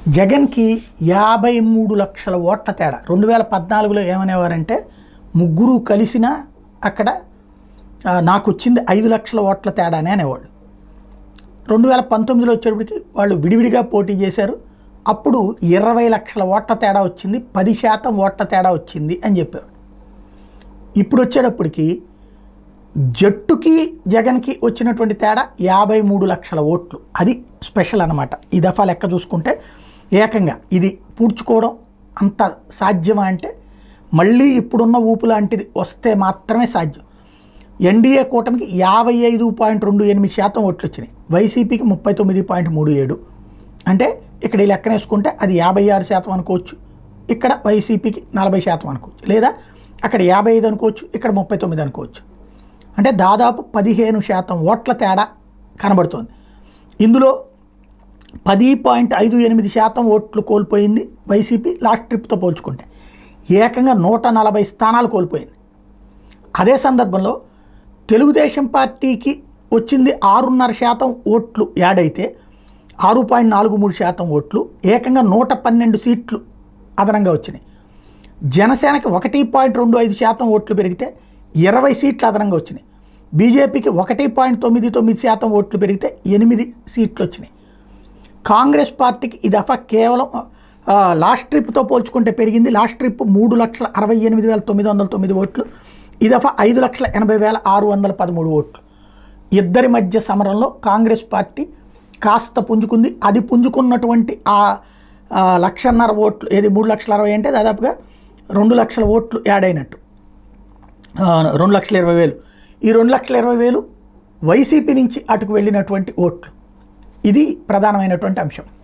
జగన్కి యాభై మూడు లక్షల ఓట్ల తేడా రెండు వేల పద్నాలుగులో ఏమనేవారంటే ముగ్గురు కలిసినా అక్కడ ఆ, నాకు వచ్చింది ఐదు లక్షల ఓట్ల తేడానే అనేవాళ్ళు రెండు వేల పంతొమ్మిదిలో వచ్చేటప్పటికి వాళ్ళు విడివిడిగా పోటీ చేశారు అప్పుడు ఇరవై లక్షల ఓట్ల తేడా వచ్చింది పది శాతం ఓట్ల తేడా వచ్చింది అని చెప్పారు ఇప్పుడు వచ్చేటప్పటికి జట్టుకి జగన్కి వచ్చినటువంటి తేడా యాభై మూడు లక్షల ఓట్లు అది స్పెషల్ అనమాట ఈ దఫా లెక్క చూసుకుంటే ఏకంగా ఇది పూడ్చుకోవడం అంత సాధ్యమా అంటే మళ్ళీ ఇప్పుడున్న ఊపు లాంటిది వస్తే మాత్రమే సాధ్యం ఎన్డీఏ కూటమికి యాభై ఐదు పాయింట్ రెండు ఎనిమిది శాతం ఓట్లు వచ్చినాయి వైసీపీకి ముప్పై తొమ్మిది పాయింట్ మూడు ఏడు అంటే ఇక్కడ ఈ లెక్కన వేసుకుంటే అది యాభై ఆరు శాతం అనుకోవచ్చు ఇక్కడ వైసీపీకి నలభై శాతం అనుకోవచ్చు లేదా అక్కడ యాభై ఐదు అనుకోవచ్చు ఇక్కడ ముప్పై తొమ్మిది అనుకోవచ్చు అంటే దాదాపు పదిహేను శాతం ఓట్ల తేడా కనబడుతోంది ఇందులో పది పాయింట్ ఐదు ఎనిమిది శాతం ఓట్లు కోల్పోయింది వైసీపీ లాస్ట్ ట్రిప్తో పోల్చుకుంటే ఏకంగా నూట నలభై స్థానాలు కోల్పోయింది అదే సందర్భంలో తెలుగుదేశం పార్టీకి వచ్చింది ఆరున్నర శాతం ఓట్లు యాడ్ అయితే ఆరు పాయింట్ నాలుగు మూడు శాతం ఓట్లు ఏకంగా నూట పన్నెండు సీట్లు అదనంగా వచ్చినాయి జనసేనకి ఒకటి పాయింట్ రెండు ఐదు శాతం ఓట్లు పెరిగితే ఇరవై సీట్లు అదనంగా వచ్చినాయి బీజేపీకి ఒకటి పాయింట్ తొమ్మిది తొమ్మిది శాతం ఓట్లు పెరిగితే ఎనిమిది సీట్లు వచ్చినాయి కాంగ్రెస్ పార్టీకి ఈ దఫా కేవలం ఆ, లాస్ట్ ట్రిప్తో పోల్చుకుంటే పెరిగింది లాస్ట్ ట్రిప్ మూడు లక్షల అరవై ఎనిమిది వేల తొమ్మిది వందల తొమ్మిది ఓట్లు ఈ దఫా ఐదు లక్షల ఎనభై వేల ఆరు వందల పదమూడు ఓట్లు ఇద్దరి మధ్య సమరంలో కాంగ్రెస్ పార్టీ కాస్త పుంజుకుంది అది పుంజుకున్నటువంటి ఆ ఆ లక్షన్నర ఓట్లు ఏది మూడు లక్షల అరవై అంటే దాదాపుగా రెండు లక్షల ఓట్లు యాడ్ అయినట్టు ఆ, రెండు లక్షల ఇరవై వేలు ఈ రెండు లక్షల ఇరవై వేలు వైసీపీ నుంచి అటుకు వెళ్ళినటువంటి ఓట్లు ఇది ప్రధానమైనటువంటి అంశం